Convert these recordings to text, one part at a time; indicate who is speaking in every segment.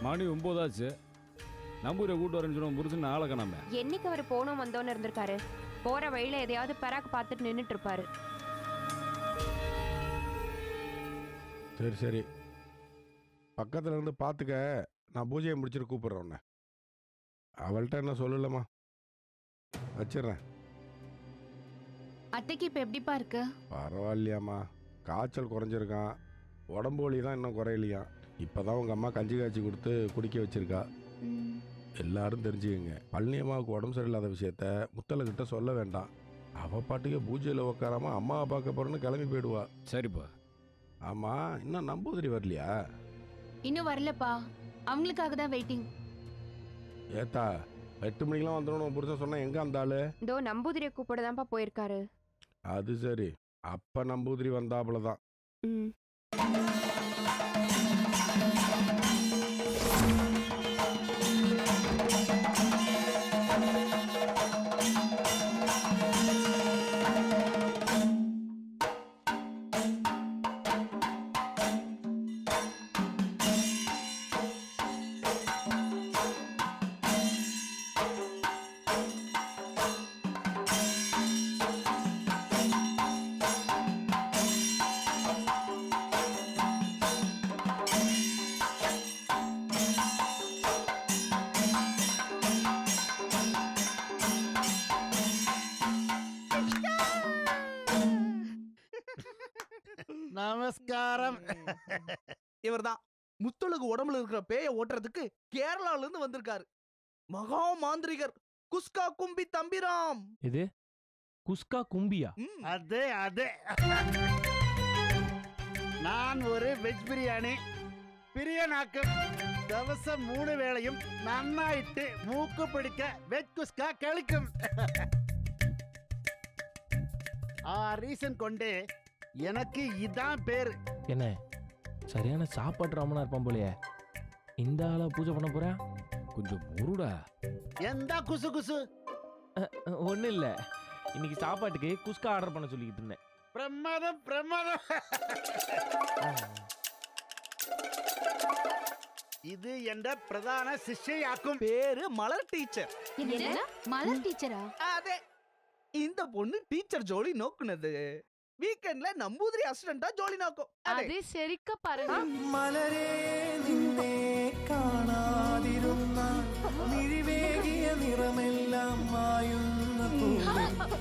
Speaker 1: மணி ஒம்போதாச்சு நம்பூரை கூட்டு வரேன்னு சொன்ன புருஷன் ஆளை காணாம
Speaker 2: என்னைக்கு அவர் போனோம் வந்தோன்னு இருந்திருக்காரு போற வழியில எதையாவது பராக்கு பார்த்துட்டு நின்னுட்டு இருப்பாரு
Speaker 3: சரி சரி பக்கத்தில் இருந்து பார்த்துக்க நான் பூஜையை முடிச்சுட்டு கூப்பிட்றேன் உன்னை அவள்கிட்ட என்ன சொல்லலம்மா வச்சிடுறேன்
Speaker 4: அத்தைக்கு இப்ப எப்படிப்பா இருக்கு
Speaker 3: பரவாயில்லையாம்மா காய்ச்சல் குறைஞ்சிருக்கான் உடம்பு வலி தான் இன்னும் குறையலையா இப்போ தான் உங்கள் அம்மா கஞ்சி காய்ச்சி கொடுத்து குடிக்க வச்சிருக்கா
Speaker 4: ம்,
Speaker 3: எல்லாரும் தெரிஞ்சுக்கங்க பழனி அம்மாவுக்கு உடம்பு சரியில்லாத விஷயத்த முத்தலகிட்ட சொல்ல வேண்டாம் அவள் பாட்டுக்கு பூஜையில் உட்காராம அம்மாவை பார்க்க போகிறேன்னு கிளம்பி போயிடுவா
Speaker 1: சரிப்பா
Speaker 3: ஆமாம் இன்னும் நம்பூதிரி வரலையா
Speaker 4: இன்னும் வரலப்பா அவங்களுக்காக தான் வெயிட்டிங்
Speaker 3: ஏத்தா எட்டு மணிக்கெலாம் வந்துடணும் புருஷன் சொன்னால் எங்கே அந்த ஆளு
Speaker 2: இதோ நம்பூதிரியை கூப்பிட தான்ப்பா போயிருக்காரு
Speaker 3: அது சரி அப்போ நம்பூதிரி வந்தாப்புல தான்
Speaker 2: ம்
Speaker 5: நமஸ்காரம்
Speaker 6: இவர்தான் முத்தொழுகு உடம்புல இருக்கிற பேய ஓட்டுறதுக்கு கேரளால இருந்து வந்திருக்காரு மகா மாந்திரிகர் குஸ்கா கும்பி தம்பிராம்
Speaker 7: இது குஸ்கா கும்பியா
Speaker 6: ம்.
Speaker 5: அதே அதே நான் ஒரு வெஜ் பிரியாணி பிரியனாக்கும் தவசம் மூணு வேளையும் நன்னாயிட்டு மூக்கு பிடிக்க வெஜ் குஸ்கா கழிக்கும் ஆ ரீசன் கொண்டு எனக்கு இதான் பேரு
Speaker 7: என்ன சரியான சாப்பாட்டு ராமனா இருப்பான் போலயே இந்த ஆளா பூஜை பண்ண போறேன்
Speaker 1: கொஞ்சம் முருடா
Speaker 5: எந்த குசு குசு
Speaker 7: ஒன்றும் இல்லை இன்னைக்கு சாப்பாட்டுக்கு குஸ்கா ஆர்டர் பண்ண சொல்லிக்கிட்டு இருந்தேன்
Speaker 5: பிரமாதம் பிரமாதம் இது என்ற பிரதான சிஷ்யாக்கும்
Speaker 6: பேரு மலர் டீச்சர்
Speaker 4: என்ன மலர் டீச்சரா
Speaker 6: அதே இந்த பொண்ணு டீச்சர் ஜோலி நோக்குனது வீக்கெண்ட்ல நம்பூதிரி அசிஸ்டண்டா ஜோலி நோக்கும் அதே.
Speaker 8: അത് ശരിക്ക പറഞ്ഞു
Speaker 9: മലരേ നിന്നെ കാണാതിരുന്ന മിഴിവേകിയ നിറമെല്ലാം മായുന്ന പോലെ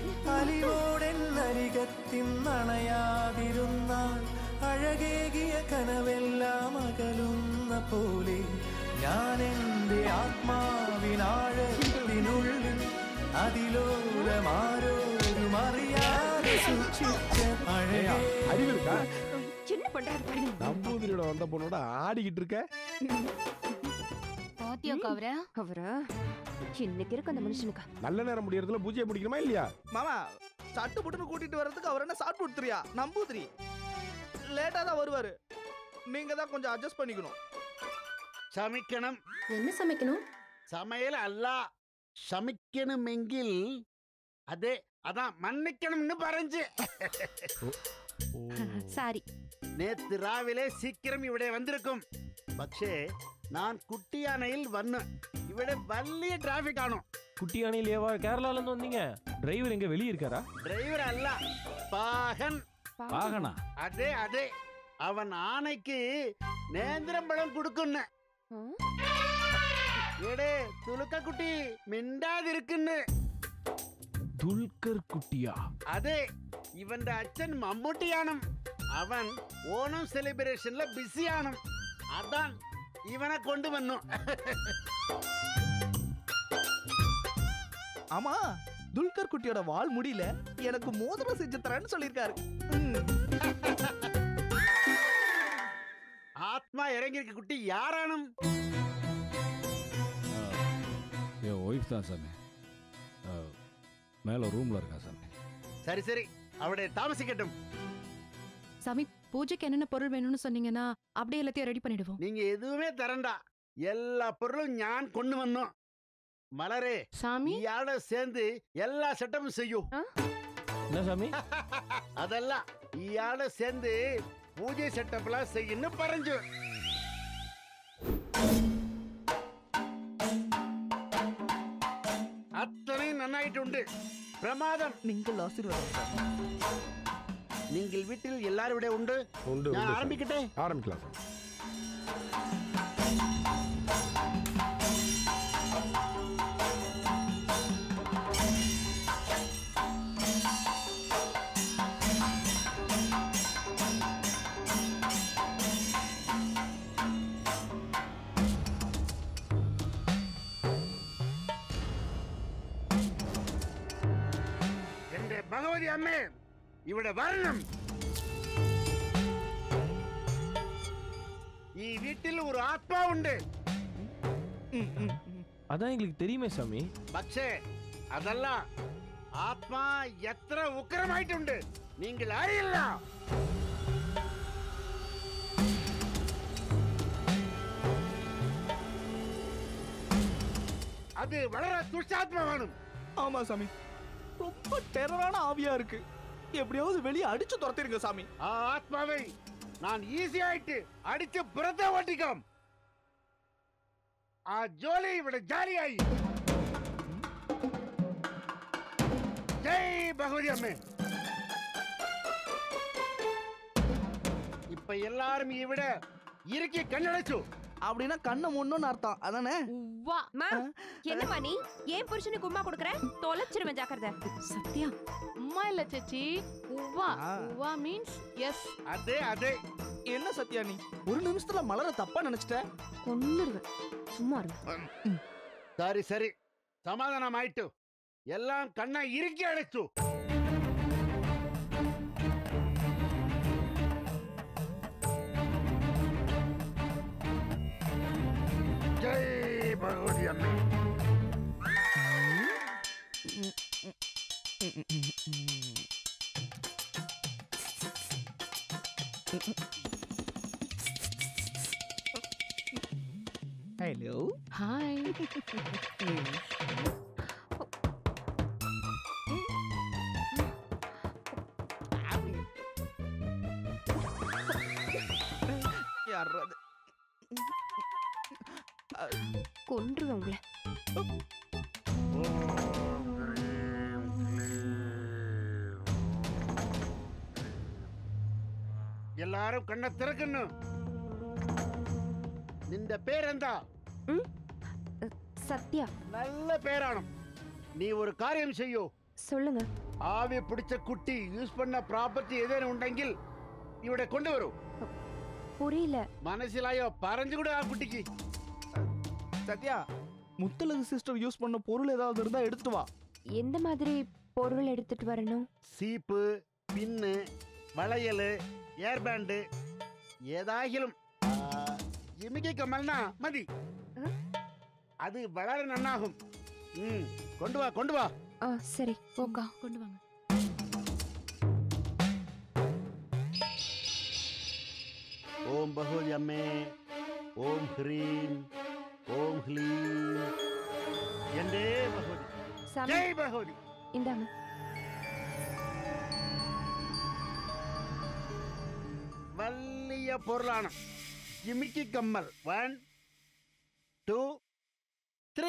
Speaker 9: അലിവോടെന്നരികത്തിന്നണയാതിരുന്നാൽ അഴകേകിയ കനവെല്ലാം അകലുന്ന പോലെ ഞാൻ എൻ്റെ ആത്മാവിനാഴത്തിനുള്ളിൽ അതിലോലമാരോരും അറിയാതെ സൂക്ഷിച്ച അഴകേ
Speaker 3: அறிவு இருக்கா
Speaker 2: என்ன பண்றாரு பாருங்க
Speaker 3: நம்பூதிரியோட வந்த பொண்ணோட ஆடிக்கிட்டு இருக்க
Speaker 4: பாத்தியாக்கா அவர
Speaker 2: அவரா இன்னைக்கு இருக்கு அந்த மனுஷனுக்கு
Speaker 3: நல்ல நேரம் முடியறதுல பூஜையை முடிக்கணுமா இல்லையா
Speaker 6: மாமா சட்டு புட்டுன்னு கூட்டிட்டு வர்றதுக்கு அவர் என்ன சாப்பிட்டு கொடுத்துறியா நம்பூதிரி லேட்டா தான் வருவாரு நீங்க தான் கொஞ்சம் அட்ஜஸ்ட் பண்ணிக்கணும்
Speaker 5: சமைக்கணும்
Speaker 4: என்ன சமைக்கணும்
Speaker 5: சமையல் அல்ல சமைக்கணுமெങ്കിൽ அதே அதான் மன்னிக்கணும்னு പറഞ്ഞു
Speaker 2: சாரி
Speaker 5: നേത്ത് രാവിലെ സീക്കിരം ഇവിടെ വന്നിരിക്കും പക്ഷേ ഞാൻ കുട്ടിയാനയിൽ വന്ന് ഇവിടെ വലിയ ട്രാഫിക് ആണോ
Speaker 7: குட்டி அணிலேவா கேரளால இருந்து வந்தீங்க டிரைவர் எங்க வெளியே இருக்காரா
Speaker 5: ഡ്രൈവർ അല്ല പാഹൻ
Speaker 1: பாகனா
Speaker 5: അതെ അതെ അവൻ ആനയ്ക്ക് നേന്ത്രമ്പഴം കൊടുക്കുന്നു
Speaker 2: ஆ?
Speaker 5: എടേ തുളുക്കക്കുട്ടി മിണ്ടാതിരിക്കുന്നു
Speaker 7: துல்கர் குட்டியா
Speaker 5: അതെ ഇവന്റെ അച്ഛൻ മമ്മൂട്ടിയാണ് അവൻ ഓണം സെലിബ്രേഷനിലെ ബിസിയാണ് അതാൻ ഇവനെ കൊണ്ടുവന്നു
Speaker 6: ஆமா துல்கர் குட்டியோட வால் முடியல எனக்கு மோதிரம் செஞ்சு தரேன்னு சொல்லியிருக்காரு ம்.
Speaker 5: ആത്മാ ഇറങ്ങിയിരിക്ക കുട്ടി യാറാണ്
Speaker 1: என் ஒய்ஃப் தான் சாமி அஹ், மேல ரூம்ல இருக்கா சாமி
Speaker 5: சரி சரி അവിടെ താമസിക്കട്ടും
Speaker 8: சாமி பூஜைக்கு என்னென்ன பொருள் வேணும்னு சொன்னீங்கன்னா அப்படியே எல்லாத்தையும் ரெடி பண்ணிடுவோம்
Speaker 5: நீங்க எதுவுமே தரണ്ട எல்லா பொருளும் ஞான் கொண்டு வந்தோம் மலரே
Speaker 8: சாமி
Speaker 5: இயாள சேர்ந்து எல்லா செட்டப்பும் செய்யும்
Speaker 7: என்ன சாமி
Speaker 5: அதெல்லாம் இயாள சேர்ந்து பூஜை செட்டப்லாம் செய்யணும் பறஞ்சு ഉറപ്പായിട്ടുണ്ട് പ്രമാദം
Speaker 6: நீங்கள் ஆசீர்வாதம் சார்
Speaker 5: നിങ്ങൾ വീട്ടിൽ എല്ലാരും ഇവിടെ ഉണ്ട്
Speaker 3: உண்டு
Speaker 5: ഞാൻ
Speaker 3: உண்டு சாமி.
Speaker 5: ആരംഭിക്കട്ടെ
Speaker 3: ஆரம்பிக்கலாம் சாமி
Speaker 5: എന്റെ ഭഗവതി അമ്മേ ഇവിടെ വരണം ഈ വീട്ടിൽ ഒരു ആത്മാവുണ്ട്
Speaker 6: ம், ம், ம்.
Speaker 7: அதான் எங்களுக்கு தெரியுமே சாமி
Speaker 5: പക്ഷേ അതല്ല ആത്മാ എത്ര ഉഗ്രമായിട്ടുണ്ട് നിങ്ങൾ അറിയില്ല அது വളരെ துஷ்டாத்மாவானும்
Speaker 6: ஆமா சாமி ரொம்ப டெரரான ஆவியா இருக்கு எப்படியாவது வெளியே அடிச்சு துரத்திருங்க சாமி
Speaker 5: ആ ആത്മാവെ ഞാൻ ഈസി ആയിട്ട് അടിച്ച് പുറത്തെ ഓട്ടിക്കാം ആ ജോലി ഇവിടെ ജാലിയായി ജയ് ഭഗവതി അമ്മേ இப்ப எல்லாரும் இவிட இறுக்கி கண்ணடைச்சு
Speaker 6: அப்படின்னா கண்ணை முன்னோன்னு அர்த்தம் அதானே
Speaker 2: உவ்வா மா என்னம்மா நீ ஏன் புருஷனுக்கு உமா கொடுக்குற தொலைச்சிருவேன் ஜாக்கிரதை
Speaker 8: சத்யா
Speaker 10: உம்மா இல்ல சேச்சி உவ்வா
Speaker 6: ஆ.
Speaker 10: உவ்வா மீன்ஸ் எஸ்
Speaker 5: அதே அதே
Speaker 6: என்ன சத்யா நீ ஒரு நிமிஷத்துல மலர தப்பா நினைச்சிட்ட
Speaker 2: கொன்னுடுவேன் சும்மா இருங்க
Speaker 5: சரி சரி சமாதானம் ஆயிட்டு எல்லாம் கண்ணை இறுக்கி அடைச்சு ஜெய் பகவதி அம்மே
Speaker 6: ஹலோ
Speaker 10: ஹாய்
Speaker 6: யார் அது
Speaker 2: கொன்றுவேன் உங்களை
Speaker 5: எல்லாரும் கண்ணை திறக்கணும் നിന്റെ പേരെന്താ
Speaker 2: சத்யா
Speaker 5: നല്ല പേരാണ് നീ ഒരു കാര്യം ചെയ്യൂ
Speaker 2: சொல்லுங்க
Speaker 5: ആവി പിടിച്ച കുട്ടി യൂസ് പണ്ണ പ്രോപ്പർട്ടി ഏതേലും ഉണ്ടെങ്കിൽ ഇവിടെ കൊണ്ടുവരൂ
Speaker 2: புரியல
Speaker 5: മനസ്സിലായോ പറഞ്ഞുകൂടെ ആ കുട്ടിക്ക്
Speaker 6: சத்யா முத்தலகு சிஸ்டர் யூஸ் பண்ண பொருள் ஏதாவது இருந்தா எடுத்து வா
Speaker 2: எந்த மாதிரி பொருள் எடுத்துட்டு வரணும்
Speaker 5: സീപ്പ് പിന്ന് വളയല് എയർ ബാൻഡ് ഏതായാലും ജിമിക്ക് കമ്മൽനാ മതി
Speaker 2: ഉം.
Speaker 5: അത് വളരെ നന്നാകും ഉം, കൊണ്ടുവാ കൊണ്ടുവാ
Speaker 2: ஆ சரி
Speaker 10: போக்கா கொண்டு வாங்க
Speaker 5: ഓം ഭഗവതി അമ്മേ ഓം ഹ്രീം ഓം ഹ്ലീം എന്റെ ഭഗവതി
Speaker 2: சாமி
Speaker 5: ജയ് ഭഗവതി
Speaker 2: இந்தாங்க
Speaker 5: വലിയ പൊരുളാണ് ജിമിക്ക് കമ്മൽ വൺ ടു ത്രീ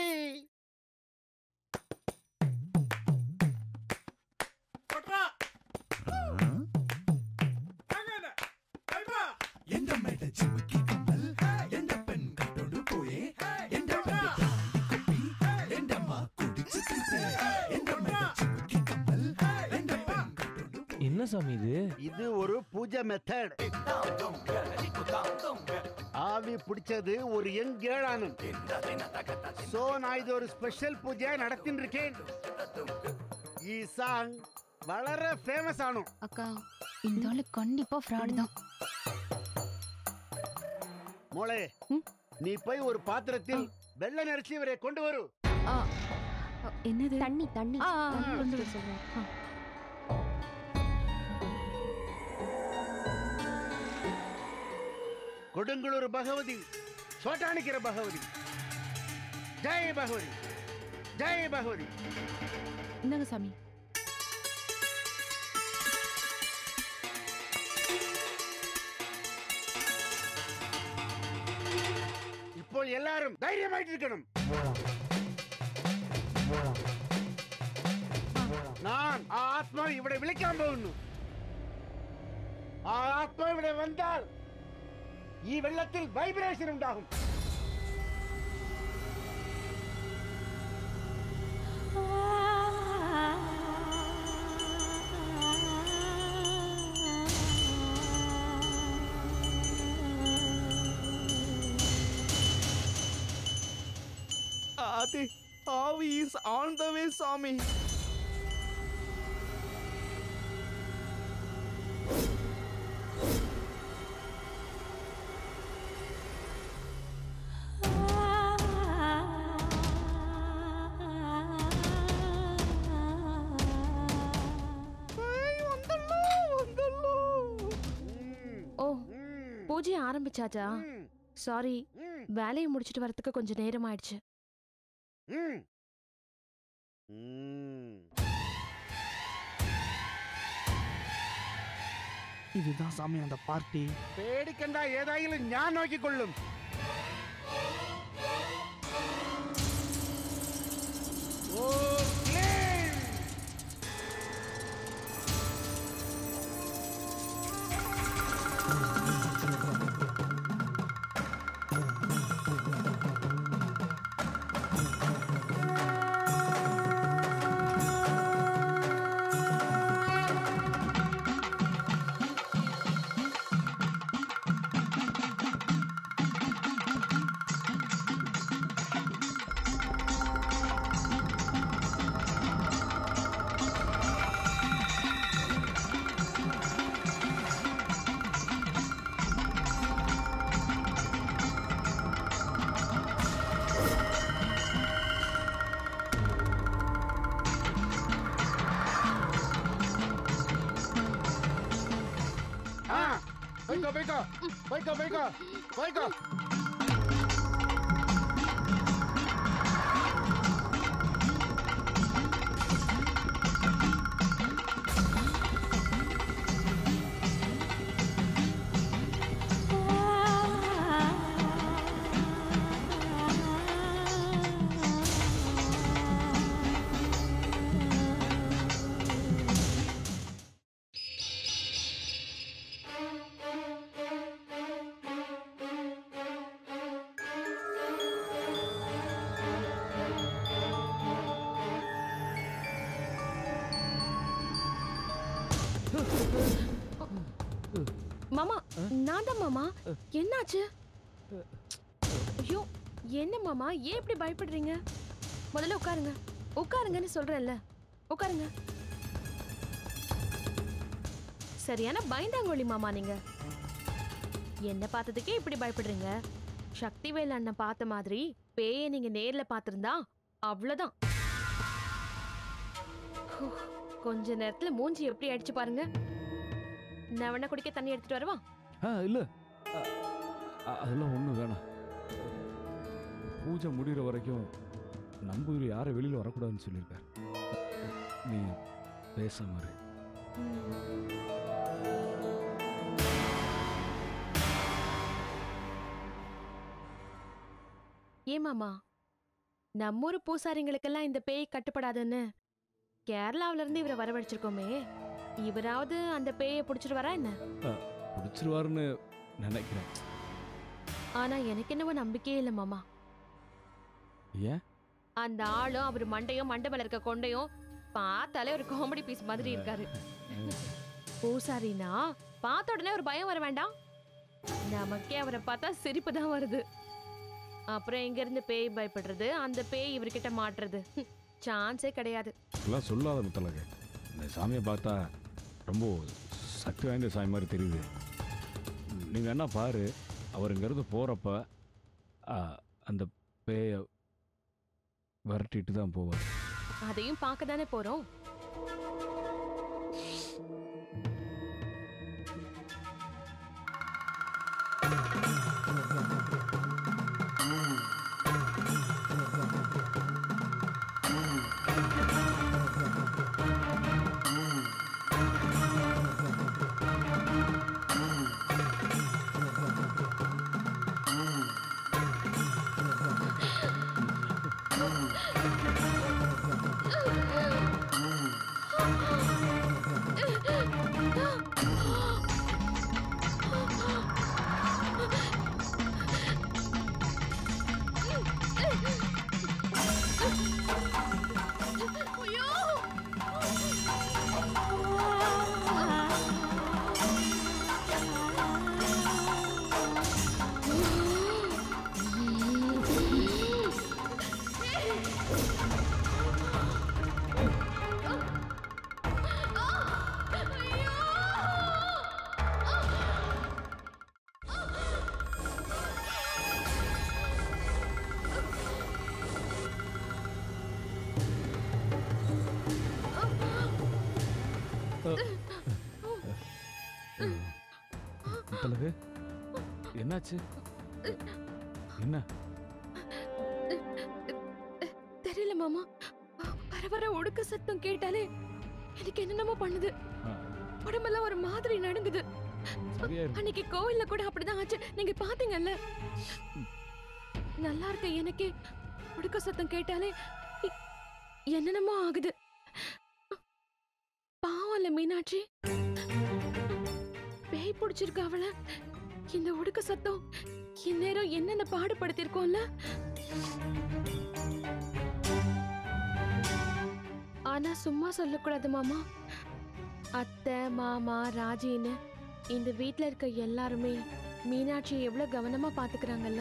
Speaker 9: എന്റെ മേട ജിമിക്കി കമ്മൽ എന്റെ പെൺ കട്ടോണ്ട് പോയേ എന്റെ പെണ്ണ് ബ്രാൻഡി കുപ്പി എന്റെ അമ്മ കുടിച്ചു തീർത്തേ എന്റെ മേട ജിമിക്കി കമ്മൽ എന്റെ പെൺ കട്ടോണ്ട്
Speaker 7: என்ன சாமி இது
Speaker 5: ഇത് ഒരു പൂജ മെത്തേഡ് ആവി പിടിച്ചത് ഒരു യങ് ഗേൾ ആണ് സോ ഞാൻ ഇത് ഒരു സ്പെഷ്യൽ പൂജ നടത്തിണ്ടിരിക്കേൻ ഈ സാങ് വളരെ ഫേമസ് ആണ്
Speaker 4: அக்கா இந்த ஆளு கண்டிப்பா ஃப்ராட் தான்
Speaker 5: മോളെ
Speaker 2: ഉം.
Speaker 5: നീ പോയി ഒരു പാത്രത്തിൽ വെള്ളം നിറച്ച് ഇവരെ കൊണ്ടുവരൂ
Speaker 8: என்னது
Speaker 2: தண்ணி தண்ணி
Speaker 8: ஆ, ஆ,
Speaker 2: தண்ணி
Speaker 8: கொண்டு
Speaker 2: எடுத்துட்டு சொல்றேன். ஆ.
Speaker 5: കൊടുങ്കുളൂർ ഭഗവതി ചോട്ടാണിക്കര ഭഗവതി ജയ് ഭഗവതി ജയ് ഭഗവതി
Speaker 8: இந்தாங்க சாமி
Speaker 5: ഇപ്പോൾ എല്ലാരും ധൈര്യമായിട്ടിരിക്കണം ഞാൻ ആ ആത്മാവ് ഇവിടെ വിളിക്കാൻ പോകുന്നു ആ ആത്മാവ് ഇവിടെ വന്നാൽ ഈ വെള്ളത്തിൽ വൈബ്രേഷൻ ഉണ്ടാകും
Speaker 6: ஆதி ஆவி இஸ் ஆன் த வே சாமி ஏய், வந்துடலாம், வந்துடலாம்.
Speaker 2: ஓ பூஜை ஆரம்பிச்சாச்சா சாரி வேலையை முடிச்சிட்டு வரதுக்கு கொஞ்சம் நேரம் ஆயிடுச்சு
Speaker 5: ம். ம்.
Speaker 6: இதுதான் சாமி அந்த பார்ட்டி
Speaker 5: പേടിക്കണ്ട ഏതായാലും ഞാൻ നോക്കിക്കൊള്ളും ഓ, ക്ലീൻ. ആ പോയിക്കോ പോയിക്കോ പോയിക്കോ പോയിക്കോ പോയിക്കോ
Speaker 2: மாமா நான் தான் மாமா என்னாச்சு ஐயோ என்ன மாமா ஏன் இப்படி பயப்படுறீங்க முதல்ல உட்காருங்க உட்காருங்கன்னு சொல்றேன்ல உட்காருங்க சரியான பயந்தாங்கோழி மாமா நீங்க என்ன பார்த்ததுக்கே இப்படி பயப்படுறீங்க சக்திவேல் அண்ணன் பார்த்த மாதிரி பேயை நீங்க நேர்ல பார்த்திருந்தா அவ்வளவுதான் ஹூ, கொஞ்ச நேரத்துல மூஞ்சி எப்படி அடிச்சு பாருங்க நான் வேணா குடிக்க தண்ணி எடுத்துட்டு வரவா
Speaker 1: ஆ இல்லை அதெல்லாம் ஒன்றும் வேணாம் பூஜை முடிகிற வரைக்கும் நம்ம ஊர் யாரும் வெளியில் வரக்கூடாதுன்னு சொல்லியிருக்காரு நீ பேசாம இரு
Speaker 2: ஏமாமா நம்ம ஊர் பூசாரிங்களுக்கெல்லாம் இந்த பேய் கட்டுப்படாதுன்னு கேரளாவுல இருந்து இவரை வரவழைச்சிருக்கோமே இவராவது அந்த பேயை பிடிச்சிட்டு வரா என்ன
Speaker 1: பிடிச்சிருவாருன்னு நினைக்கிறேன்
Speaker 2: ஆனா எனக்கு என்னவோ நம்பிக்கையே இல்லை மாமா
Speaker 1: ஏன்
Speaker 2: அந்த ஆளும் அவர் மண்டையும் மண்டபல இருக்க கொண்டையும் பார்த்தாலே ஒரு காமெடி பீஸ் மாதிரி இருக்காரு பூசாரினா பார்த்த உடனே ஒரு பயம் வர வேண்டாம் நமக்கே அவரை பார்த்தா சிரிப்பு தான் வருது அப்புறம் எங்க இருந்து பேய் பயப்படுறது அந்த பேய் இவர்கிட்ட மாட்டுறது சான்ஸே கிடையாது
Speaker 1: இதெல்லாம் சொல்லாத முத்தலக இந்த சாமியை பார்த்தா ரொம்ப சக்தி வாய்ந்த சாமி மாதிரி தெரியுது நீங்கள் என்ன பாரு அவர் இங்கேருந்து போகிறப்ப அந்த பேயை விரட்டிட்டு தான் போவார்
Speaker 2: அதையும் பார்க்க தானே போறோம்
Speaker 1: என்னாச்சு என்ன
Speaker 2: தெரியல மாமா வர வர ஒடுக்க சத்தம் கேட்டாலே எனக்கு என்னென்னமோ பண்ணுது
Speaker 1: ஆ,
Speaker 2: உடம்பெல்லாம் ஒரு மாதிரி நடுங்குது
Speaker 1: சரியாயிரும்
Speaker 2: அன்னைக்கு கோவில்ல கூட அப்படிதான் ஆச்சு நீங்க பாத்தீங்கல்ல நல்லா இருக்க எனக்கே உடுக்க சத்தம் கேட்டாலே இ- என்னென்னமோ ஆகுது பாவம்ல மீனாட்சி பேய் பிடிச்சிருக்க அவள இந்த உடுக்க சத்தம் இந்நேரம் என்னென்ன பாடுபடுத்திருக்கோம்ல ஆனா சும்மா சொல்லக்கூடாது மாமா அத்தை மாமா ராஜின்னு இந்த வீட்ல இருக்க எல்லாருமே மீனாட்சி எவ்வளவு கவனமா பாத்துக்கிறாங்கல்ல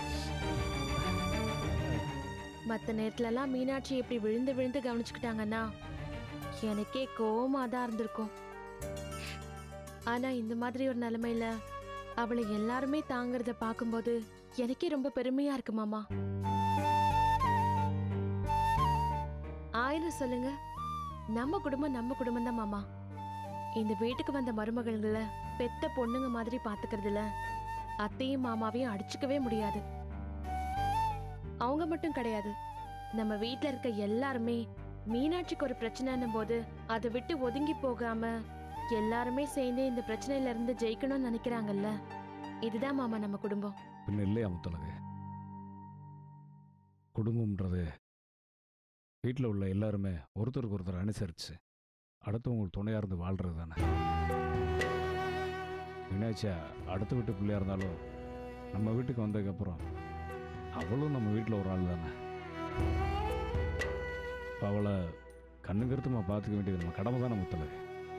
Speaker 2: மத்த நேரத்துல எல்லாம் மீனாட்சி இப்படி விழுந்து விழுந்து கவனிச்சுக்கிட்டாங்கன்னா எனக்கே கோவமா தான் இருந்திருக்கும் ஆனா இந்த மாதிரி ஒரு நிலைமையில அவளை எல்லாருமே தாங்கறத பார்க்கும்போது எனக்கே ரொம்ப பெருமையா இருக்கு மாமா ஆயிரம் சொல்லுங்க நம்ம குடும்பம் நம்ம குடும்பம் தான் மாமா இந்த வீட்டுக்கு வந்த மருமகள்களை பெத்த பொண்ணுங்க மாதிரி பாத்துக்கிறதுல அத்தையும் மாமாவையும் அடிச்சுக்கவே முடியாது அவங்க மட்டும் கிடையாது நம்ம வீட்ல இருக்க எல்லாருமே மீனாட்சிக்கு ஒரு பிரச்சனைன்னும் போது அதை விட்டு ஒதுங்கி போகாம எல்லாருமே சேர்ந்து இந்த பிரச்சனையில இருந்து ஜெயிக்கணும்னு நினைக்கிறாங்கல்ல இதுதான் மாமா நம்ம குடும்பம்
Speaker 1: பின்ன இல்லையா முத்தலகு குடும்பம்ன்றது வீட்டில் உள்ள எல்லாருமே ஒருத்தருக்கு ஒருத்தர் அனுசரித்து அடுத்தவங்களுக்கு துணையாக இருந்து வாழ்கிறது தானே மீனாட்சியா அடுத்த வீட்டு பிள்ளையாக இருந்தாலும் நம்ம வீட்டுக்கு வந்ததுக்கப்புறம் அவளும் நம்ம வீட்டில் ஒரு ஆள் தானே இப்போ அவளை கண்ணுங்கருத்துமா பார்த்துக்க வேண்டியது நம்ம கடமை தானே முத்தலகு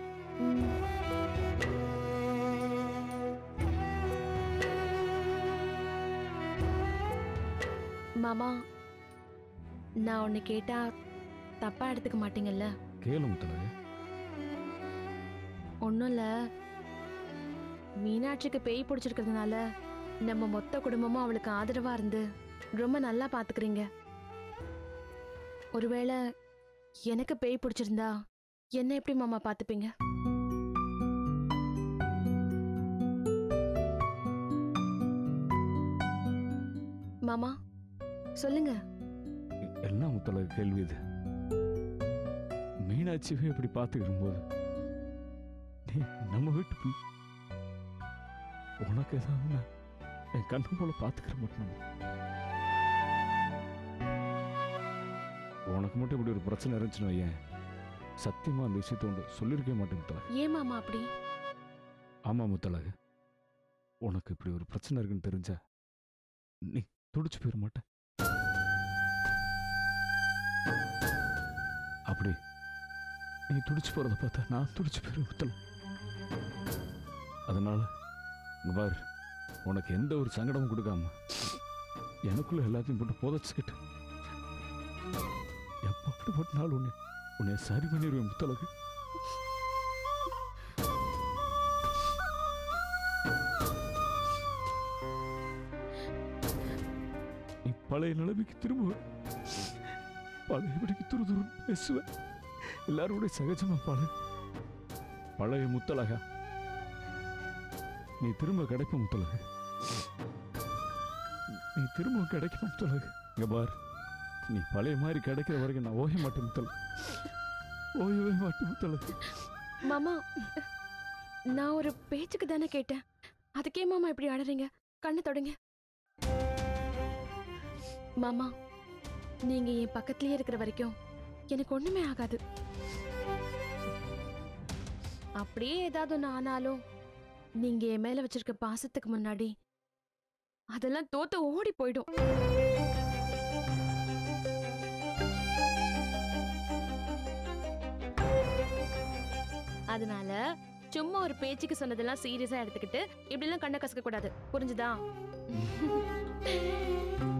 Speaker 2: மாமா நான் உன்னை கேட்டா தப்பா எடுத்துக்க மாட்டீங்கல்ல
Speaker 1: கேளு முத்தலகு
Speaker 2: ஒன்றும் இல்லை மீனாட்சிக்கு பேய் பிடிச்சிருக்கிறதுனால நம்ம மொத்த குடும்பமும் அவளுக்கு ஆதரவா இருந்து ரொம்ப நல்லா பாத்துக்கிறீங்க ஒருவேளை எனக்கு பேய் பிடிச்சிருந்தா என்ன எப்படி மாமா பாத்துப்பீங்க மாமா சொல்லுங்க
Speaker 1: என்ன முத்தலகு கேள்வி இது மீனாட்சியவே இப்படி பார்த்துக்கிடும் போது நீ நம்ம வீட்டு பிள்ளை. உனக்கு ஏதாவது நான் என் கண்ணு போல பார்த்துக்கிற மாட்டேன் உனக்கு மட்டும் இப்படி ஒரு பிரச்சனை இருந்துச்சுன்னு வையேன் சத்தியமா அந்த விஷயத்த ஒன்று சொல்லியிருக்கவே மாட்டேன் முத்தலகு
Speaker 2: ஏன் மாமா அப்படி
Speaker 1: ஆமா முத்தலகு உனக்கு இப்படி ஒரு பிரச்சனை இருக்குன்னு தெரிஞ்சா நீ துடிச்சு போயிட மாட்ட அப்படி நீ துடிச்சு போறத பார்த்தா நான் துடிச்சு போயிடுவேன் முத்தலகு அதனால இங்க பாரு உனக்கு எந்த ஒரு சங்கடமும் கொடுக்காம எனக்குள்ள எல்லாத்தையும் போட்டு புதைச்சுக்கிட்டு எப்பாட்டு போட்டு நாள் உன்னை உன்னை சரி பண்ணிடுவேன் முத்தலகு நீ பழைய நிலைமைக்கு திரும்ப பழையபடிக்கு துரு துருன்னு பேசுவ எல்லாரோட சகஜமா பழகு பழைய முத்தலகா நீ திரும்ப கிடைப்ப முத்தலகு நீ திரும்ப கிடைக்க முத்தலகு இங்க பார் நீ பழைய மாதிரி கிடைக்கிற வரைக்கும் நான் ஓய மாட்டேன் முத்தலகு ஓயவே மாட்டேன் முத்தலகு
Speaker 2: மாமா நான் ஒரு பேச்சுக்கு தானே கேட்டேன் அதுக்கே மாமா இப்படி அழறீங்க கண்ணு தொடுங்க மாமா நீங்க என் பக்கத்துலயே இருக்கிற வரைக்கும் எனக்கு ஒண்ணுமே ஆகாது அப்படியே ஏதாவது ஒன்று ஆனாலும் நீங்க என் மேல வச்சிருக்க பாசத்துக்கு முன்னாடி அதெல்லாம் தோத்து ஓடி போயிடும் அதனால சும்மா ஒரு பேச்சுக்கு சொன்னதெல்லாம் சீரியஸா எடுத்துக்கிட்டு இப்படி எல்லாம் கண்ணை கசக்க கூடாது புரிஞ்சுதா